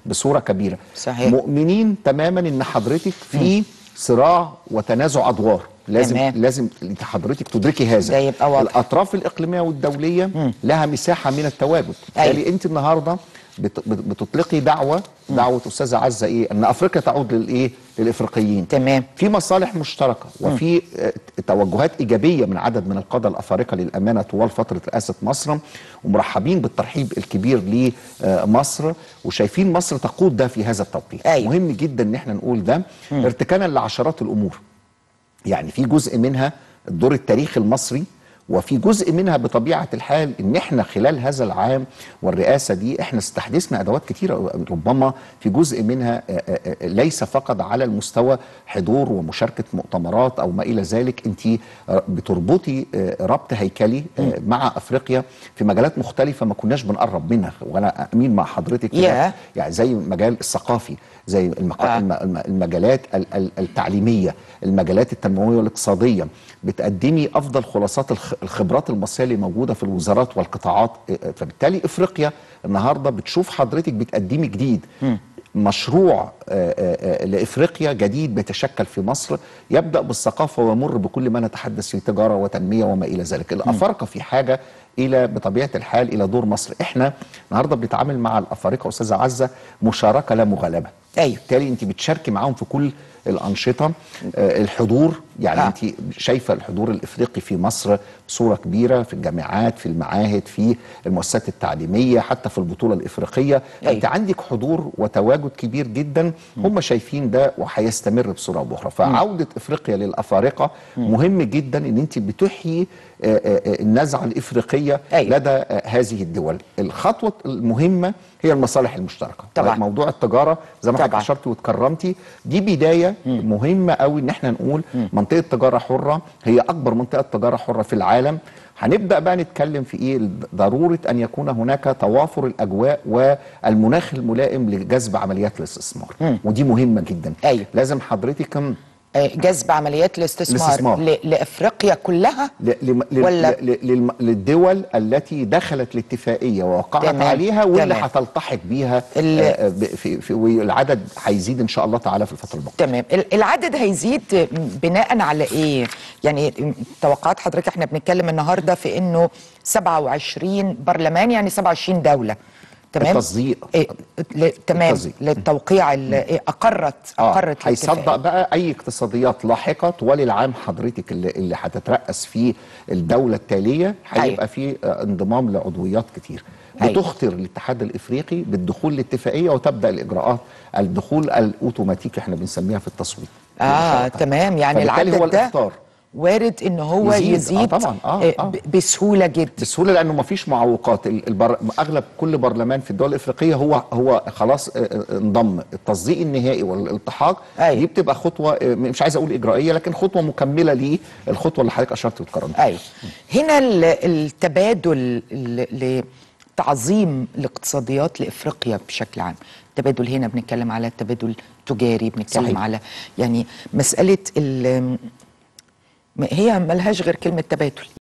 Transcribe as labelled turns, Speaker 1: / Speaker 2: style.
Speaker 1: بصوره كبيره
Speaker 2: صحيح.
Speaker 1: مؤمنين تماما ان حضرتك في صراع وتنازع ادوار لازم
Speaker 2: تمام.
Speaker 1: لازم انت حضرتك تدركي هذا
Speaker 2: ده يبقى واضح.
Speaker 1: الاطراف الاقليميه والدوليه لها مساحه من التواجد
Speaker 2: أيوة.
Speaker 1: بالتالي انت النهارده بت- بت- بتطلقي دعوه دعوه استاذه عزه ايه ان افريقيا تعود للايه للافريقيين
Speaker 2: تمام.
Speaker 1: في مصالح مشتركه وفي آه، توجهات ايجابيه من عدد من القاده الافارقه للامانه طوال فتره رئاسه مصر ومرحبين بالترحيب الكبير لمصر وشايفين مصر تقود ده في هذا التوقيت
Speaker 2: أيوة.
Speaker 1: مهم جدا ان احنا نقول ده ارتكانا لعشرات الامور يعني في جزء منها الدور التاريخي المصري وفي جزء منها بطبيعة الحال ان احنا خلال هذا العام والرئاسة دي احنا استحدثنا ادوات كتيرة ربما في جزء منها آه، آه، آه، ليس فقط على المستوى حضور ومشاركة مؤتمرات او ما الى ذلك انت آه، بتربطي آه، ربط هيكلي آه، مع افريقيا في مجالات مختلفة ما كناش بنقرب منها وانا امين مع حضرتك كده.
Speaker 2: ياه.
Speaker 1: يعني زي المجال الثقافي زي المقا...
Speaker 2: آه.
Speaker 1: الم- الم- المجالات ال- ال- التعليميه المجالات التنمويه والاقتصاديه بتقدمي افضل خلاصات الخ- الخبرات المصريه اللي موجوده في الوزارات والقطاعات إيه، فبالتالي افريقيا النهارده بتشوف حضرتك بتقدمي جديد مشروع آه، آه، آه، لافريقيا جديد بيتشكل في مصر يبدا بالثقافه ويمر بكل ما نتحدث في تجاره وتنميه وما الى ذلك الافارقه في حاجه الى بطبيعه الحال الى دور مصر احنا النهارده بنتعامل مع الافارقه استاذه عزه مشاركه لا مغالبه
Speaker 2: أيوة.
Speaker 1: بالتالي انت بتشاركي معاهم في كل الانشطه آه، الحضور يعني
Speaker 2: آه.
Speaker 1: آه. انت شايفه الحضور الافريقي في مصر بصوره كبيره في الجامعات في المعاهد في المؤسسات التعليميه حتى في البطوله الافريقيه
Speaker 2: أيوة.
Speaker 1: انت عندك حضور وتواجد كبير جدا هم شايفين ده وهيستمر بصوره او باخرى فعوده افريقيا للافارقه مهم جدا ان انت بتحيي آه، آه، آه، النزعه الافريقيه
Speaker 2: أيوة.
Speaker 1: لدى آه، هذه الدول الخطوه المهمه هي المصالح المشتركه
Speaker 2: طبعاً.
Speaker 1: موضوع التجاره زي ما حضرتك
Speaker 2: طبعاً.
Speaker 1: اشرتي واتكرمتي دي بدايه مهمه قوي ان احنا نقول منطقه تجاره حره هي اكبر منطقه تجاره حره في العالم هنبدا بقى نتكلم في ايه ضروره ان يكون هناك توافر الاجواء والمناخ الملائم لجذب عمليات الاستثمار ودي مهمه جدا
Speaker 2: أيوة.
Speaker 1: لازم حضرتك م-
Speaker 2: آه، جذب عمليات الاستثمار,
Speaker 1: الاستثمار.
Speaker 2: ل- لافريقيا كلها
Speaker 1: ل- لم- ل-
Speaker 2: ولا-
Speaker 1: ل- للم- للدول التي دخلت الاتفاقيه ووقعت
Speaker 2: تمام.
Speaker 1: عليها واللي
Speaker 2: تمام.
Speaker 1: هتلتحق بيها
Speaker 2: ال-
Speaker 1: آه، ب- في في والعدد هيزيد ان شاء الله تعالى في الفتره المقبله
Speaker 2: تمام ال- العدد هيزيد بناء على ايه يعني توقعات حضرتك احنا بنتكلم النهارده في انه 27 برلمان يعني 27 دوله تمام
Speaker 1: التصديق.
Speaker 2: إيه ل... تمام
Speaker 1: التصديق.
Speaker 2: للتوقيع ال- إيه اقرت اقرت
Speaker 1: هيصدق
Speaker 2: الاتفاق.
Speaker 1: بقى اي اقتصاديات لاحقه طوال العام حضرتك اللي, اللي هتترأس فيه الدوله التاليه هيبقى
Speaker 2: أيوة.
Speaker 1: فيه آه، انضمام لعضويات كتير
Speaker 2: أيوة.
Speaker 1: بتخطر الاتحاد الافريقي بالدخول الاتفاقيه وتبدا الاجراءات الدخول الاوتوماتيكي احنا بنسميها في التصويت
Speaker 2: اه تمام يعني
Speaker 1: فبالتالي
Speaker 2: العدد
Speaker 1: هو
Speaker 2: ده
Speaker 1: الاختار
Speaker 2: وارد ان هو
Speaker 1: يزيد.
Speaker 2: يزيد,
Speaker 1: آه طبعاً. آه،
Speaker 2: آه،
Speaker 1: آه.
Speaker 2: ب- بسهوله جدا
Speaker 1: بسهوله لانه ما فيش معوقات ال- البر... اغلب كل برلمان في الدول الافريقيه هو هو خلاص آه، آه، انضم التصديق النهائي والالتحاق
Speaker 2: أيوة.
Speaker 1: دي بتبقى خطوه آه، مش عايز اقول اجرائيه لكن خطوه مكمله للخطوه اللي حضرتك اشرت واتكرمت
Speaker 2: ايوه هنا ال- التبادل ال- لتعظيم الاقتصاديات لافريقيا بشكل عام التبادل هنا بنتكلم على التبادل تجاري بنتكلم
Speaker 1: صحيح.
Speaker 2: على يعني مساله ال- هي ملهاش غير كلمه تبادل